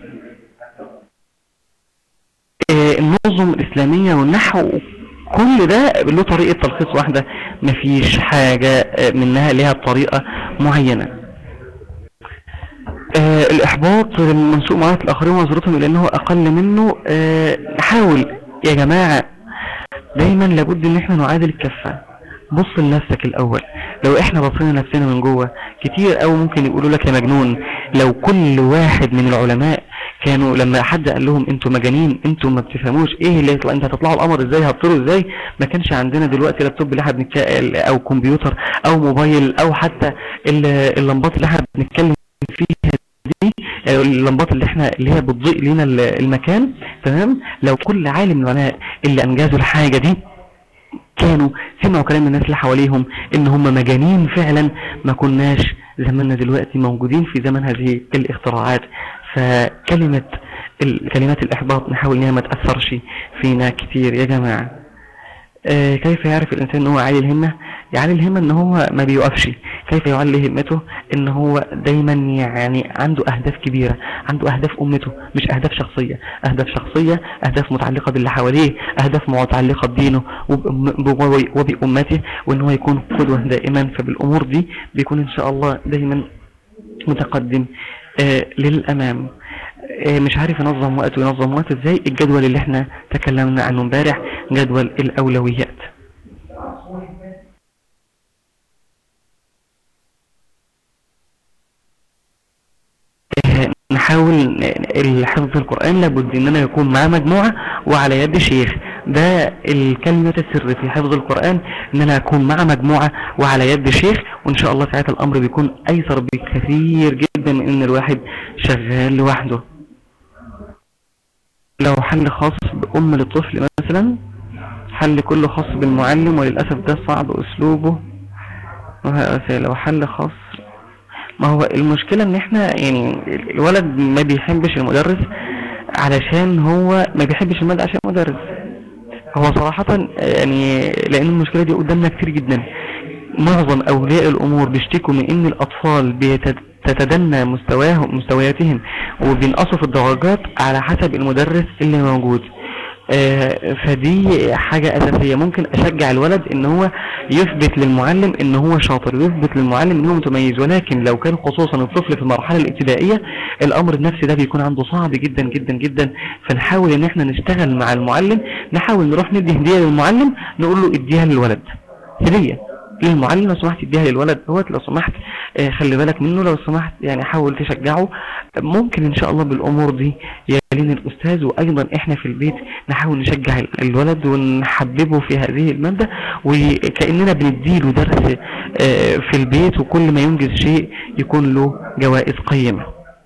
آه، النظم الإسلامية والنحو كل ده له طريقة تلخيص واحدة مفيش حاجة آه، منها ليها طريقة معينة آه، الإحباط من سوء معاملة الآخرين ونظرتهم إلى أنه أقل منه آه، نحاول يا جماعة دايما لابد ان احنا نعادل الكفة بص لنفسك الاول لو احنا بصينا نفسنا من جوه كتير قوي ممكن يقولوا لك يا مجنون لو كل واحد من العلماء كانوا لما حد قال لهم انتوا مجانين انتوا ما بتفهموش ايه اللي يطلع انت هتطلعوا القمر ازاي هتطيروا ازاي ما كانش عندنا دلوقتي لابتوب اللي احنا بنتك... او كمبيوتر او موبايل او حتى ال- اللمبات اللي احنا بنتكلم فيها دي آه، اللمبات اللي احنا اللي هي بتضيء لنا ال- المكان تمام لو كل عالم من العلماء اللي انجزوا الحاجة دي كانوا سمعوا كلام الناس اللي حواليهم ان هم مجانين فعلا ما كناش زماننا دلوقتي موجودين في زمن هذه الاختراعات فكلمة ال- كلمات الاحباط نحاول انها ما تأثرش فينا كتير يا جماعة آه، كيف يعرف الانسان ان هو عالي الهمة يعلي الهمة ان هو ما بيوقفش كيف يعلي همته ان هو دايما يعني عنده اهداف كبيرة عنده اهداف امته مش اهداف شخصية اهداف شخصية اهداف متعلقة باللي حواليه اهداف متعلقة بدينه وبأم- وب- وبأمته وان هو يكون قدوة دائما فبالامور دي بيكون ان شاء الله دايما متقدم آه، للامام آه، مش عارف ينظم وقته وينظم وقته ازاي الجدول اللي احنا تكلمنا عنه امبارح جدول الاولويات آه، نحاول ن- حفظ القرآن لابد اننا يكون مع مجموعة وعلى يد شيخ ده الكلمة السر في حفظ القرآن ان انا اكون مع مجموعة وعلى يد شيخ وان شاء الله ساعتها الامر بيكون ايسر بكثير جدا من ان الواحد شغال لوحده لو حل خاص بأم للطفل مثلا حل كله خاص بالمعلم وللأسف ده صعب أسلوبه وه- لو حل خاص ما هو المشكلة ان احنا يعني الولد ما بيحبش المدرس علشان هو ما بيحبش المادة عشان مدرس هو صراحة يعني لان المشكلة دي قدامنا كتير جدا معظم اولياء الامور بيشتكوا من ان الاطفال بتتدنى مستواهم مستوياتهم وبينقصوا في الدرجات على حسب المدرس اللي موجود آه، فدي حاجة أساسية ممكن أشجع الولد إن هو يثبت للمعلم إن هو شاطر ويثبت للمعلم إن هو متميز ولكن لو كان خصوصا الطفل في المرحلة الابتدائية الأمر النفسي ده بيكون عنده صعب جدا جدا جدا فنحاول إن احنا نشتغل مع المعلم نحاول نروح ندي هدية للمعلم نقول له اديها للولد هدية للمعلم لو سمحت اديها للولد دوت لو سمحت آه، خلي بالك منه لو سمحت يعني حاول تشجعه ممكن ان شاء الله بالامور دي يلين الاستاذ وايضا احنا في البيت نحاول نشجع الولد ونحببه في هذه المادة وكأننا بنديله درس آه، في البيت وكل ما ينجز شيء يكون له جوائز قيمة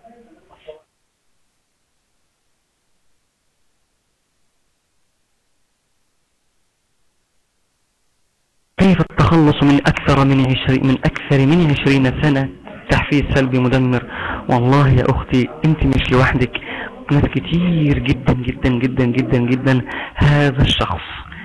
كيف التخلص من أكثر من عشرين من أكثر من عشرين سنة تحفيز سلبي مدمر والله يا أختي أنت مش لوحدك ناس كتير جدا جدا جدا جدا جدا هذا الشخص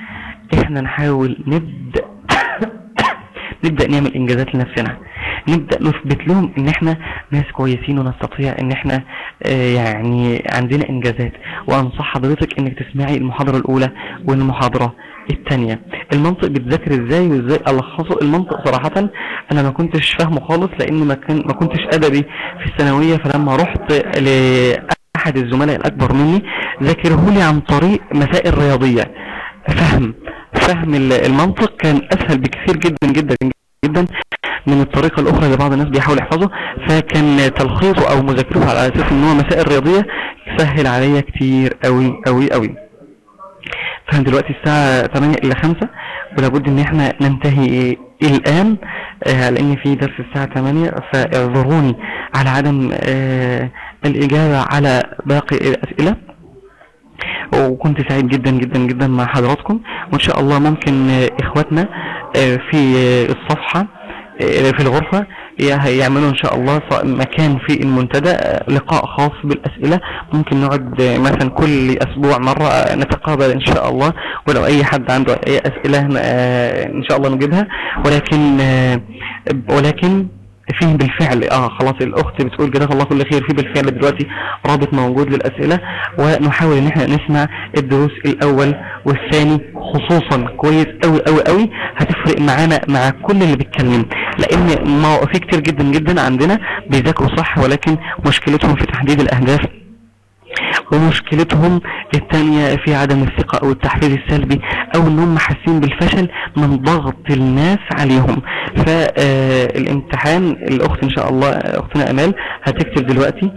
احنا نحاول نبدأ نبدأ نعمل انجازات لنفسنا نبدأ نثبت لهم ان احنا ناس كويسين ونستطيع ان احنا آه، يعني عندنا انجازات وانصح حضرتك انك تسمعي المحاضرة الاولى والمحاضرة الثانية المنطق بتذاكر ازاي وازاي الخصه المنطق صراحة انا ما كنتش فاهمه خالص لان ما, كان ما كنتش ادبي في الثانوية فلما رحت لاحد الزملاء الاكبر مني ذاكره لي عن طريق مسائل رياضية فهم فهم المنطق كان اسهل بكثير جدا جدا جدا من الطريقة الاخرى اللي بعض الناس بيحاول يحفظه فكان تلخيصه او مذاكرته على اساس ان هو مسائل رياضية سهل عليا كتير قوي قوي قوي فاحنا دلوقتي الساعة 8 الى 5 ولابد ان احنا ننتهي الان آه لان في درس الساعة 8 فاعذروني على عدم آه الاجابة على باقي الاسئلة وكنت سعيد جدا جدا جدا مع حضراتكم وان شاء الله ممكن آه اخواتنا آه في آه الصفحة في الغرفة يعملوا ان شاء الله مكان في المنتدى لقاء خاص بالاسئلة ممكن نقعد مثلا كل اسبوع مرة نتقابل ان شاء الله ولو اي حد عنده اي اسئلة ان شاء الله نجيبها ولكن ولكن فيه بالفعل اه خلاص الاخت بتقول جزاك الله كل خير فيه بالفعل دلوقتي رابط موجود للاسئله ونحاول ان احنا نسمع الدروس الاول والثاني خصوصا كويس قوي قوي قوي هتفرق معانا مع كل اللي بيتكلم لان ما في كتير جدا جدا عندنا بيذاكروا صح ولكن مشكلتهم في تحديد الاهداف ومشكلتهم الثانية في عدم الثقة او التحفيز السلبي او انهم حاسين بالفشل من ضغط الناس عليهم فالامتحان الاخت ان شاء الله اختنا امال هتكتب دلوقتي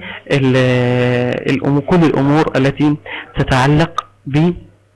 كل الامور التي تتعلق ب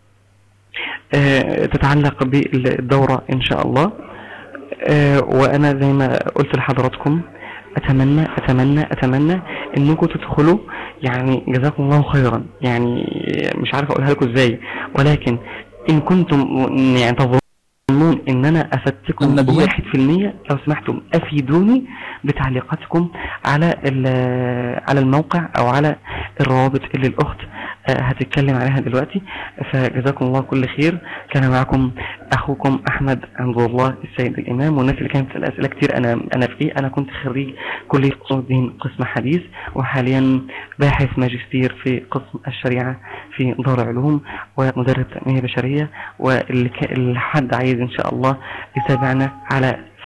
تتعلق بالدورة ان شاء الله وانا زي ما قلت لحضراتكم اتمنى اتمنى اتمنى انكم تدخلوا يعني جزاكم الله خيرا يعني مش عارف اقولها لكم ازاي ولكن ان كنتم يعني تظنون ان انا افدتكم بواحد في المية لو سمحتم افيدوني بتعليقاتكم على على الموقع او على الروابط اللي الاخت هتتكلم عليها دلوقتي فجزاكم الله كل خير كان معكم اخوكم احمد عبد الله السيد الامام والناس اللي كانت الاسئله كتير انا انا في ايه انا كنت خريج كليه اصول الدين قسم حديث وحاليا باحث ماجستير في قسم الشريعه في دار العلوم ومدرب تنميه بشريه واللي حد عايز ان شاء الله يتابعنا على